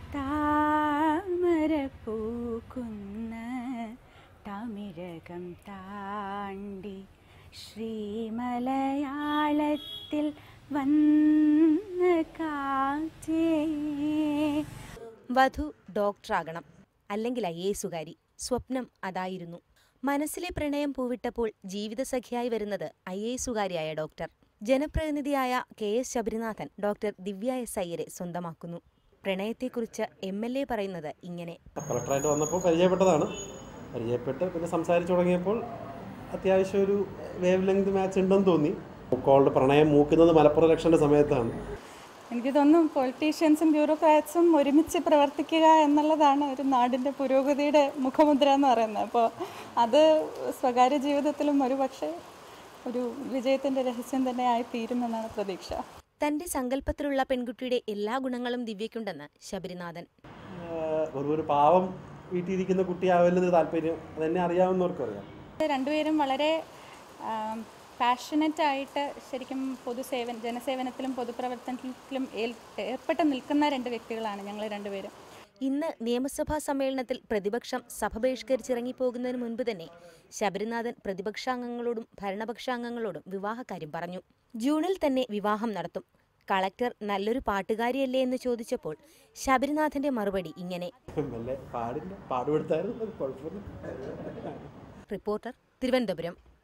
താമര പൂക്കുന്ന തമിഴകം താണ്ടി ശ്രീമലയാളത്തിൽ വന്ന കാറ്റേ വധു ഡോക്ടറാകണം അല്ലെങ്കിൽ ഐ എസുകാരി സ്വപ്നം അതായിരുന്നു മനസ്സിലെ പ്രണയം പൂവിട്ടപ്പോൾ ജീവിതസഖിയായി വരുന്നത് ഐ എസുകാരിയായ ഡോക്ടർ ജനപ്രതിനിധിയായ K S Sabarinathan doctor Divya S അയ്യരെ സ്വന്തമാക്കുന്നു പ്രണയത്തെക്കുറിച്ച് എം എൽ എ പറയുന്നത് ഇങ്ങനെ കളക്ടറായിട്ട് വന്നപ്പോൾ പരിചയപ്പെട്ടതാണ് പരിചയപ്പെട്ട് പിന്നെ സംസാരിച്ചു തുടങ്ങിയപ്പോൾ അത്യാവശ്യം ഒരു വേവ് ലെങ്ത് മാച്ച് ഉണ്ടെന്ന് തോന്നി കോളുടെ പ്രണയം മൂക്കുന്നത് മലപ്പുറം ഇലക്ഷൻ്റെ സമയത്താണ് എനിക്ക് തോന്നുന്നു പൊളിറ്റീഷ്യൻസും ബ്യൂറോക്രാറ്റ്സും ഒരുമിച്ച് പ്രവർത്തിക്കുക എന്നുള്ളതാണ് ഒരു നാടിൻ്റെ പുരോഗതിയുടെ മുഖമുദ്ര എന്ന് പറയുന്നത് അപ്പോൾ അത് സ്വകാര്യ ജീവിതത്തിലും ഒരുപക്ഷെ ഒരു വിജയത്തിൻ്റെ രഹസ്യം തന്നെ ആയി തീരുമെന്നാണ് പ്രതീക്ഷ തന്റെ സങ്കല്പത്തിലുള്ള പെൺകുട്ടിയുടെ എല്ലാ ഗുണങ്ങളും ദിവ്യയ്ക്കുണ്ടെന്ന് ശബരിനാഥൻ ആഹ് ഒരു ഒരു പാവം വീട്ടിലിരിക്കുന്ന കുട്ടിയാവല്ലെന്ന് താല്പര്യം അതെന്നെ അറിയാവുന്നവർക്കും അറിയാം രണ്ടുപേരും വളരെ പാഷനറ്റ് ആയിട്ട് ശരിക്കും പൊതുസേവന ജനസേവനത്തിലും പൊതുപ്രവർത്തനത്തിലും ഏൽ- ഏർപ്പെട്ട് നിൽക്കുന്ന രണ്ട് വ്യക്തികളാണ് ഞങ്ങൾ രണ്ടുപേരും ഇന്ന് നിയമസഭാ സമ്മേളനത്തിൽ പ്രതിപക്ഷം സഭ ബഹിഷ്കരിച്ചിറങ്ങിപ്പോകുന്നതിന് മുൻപ് തന്നെ ശബരിനാഥൻ പ്രതിപക്ഷാംഗങ്ങളോടും ഭരണപക്ഷാംഗങ്ങളോടും വിവാഹകാര്യം പറഞ്ഞു ജൂണിൽ തന്നെ വിവാഹം നടത്തും കളക്ടർ നല്ലൊരു പാട്ടുകാരിയല്ലേ എന്ന് ചോദിച്ചപ്പോൾ ശബരിനാഥന്റെ മറുപടി ഇങ്ങനെ മെല്ലെ പാടില്ല പാടുപെടുത്തായിരുന്നു അത് കുഴപ്പമില്ല റിപ്പോർട്ടർ തിരുവനന്തപുരം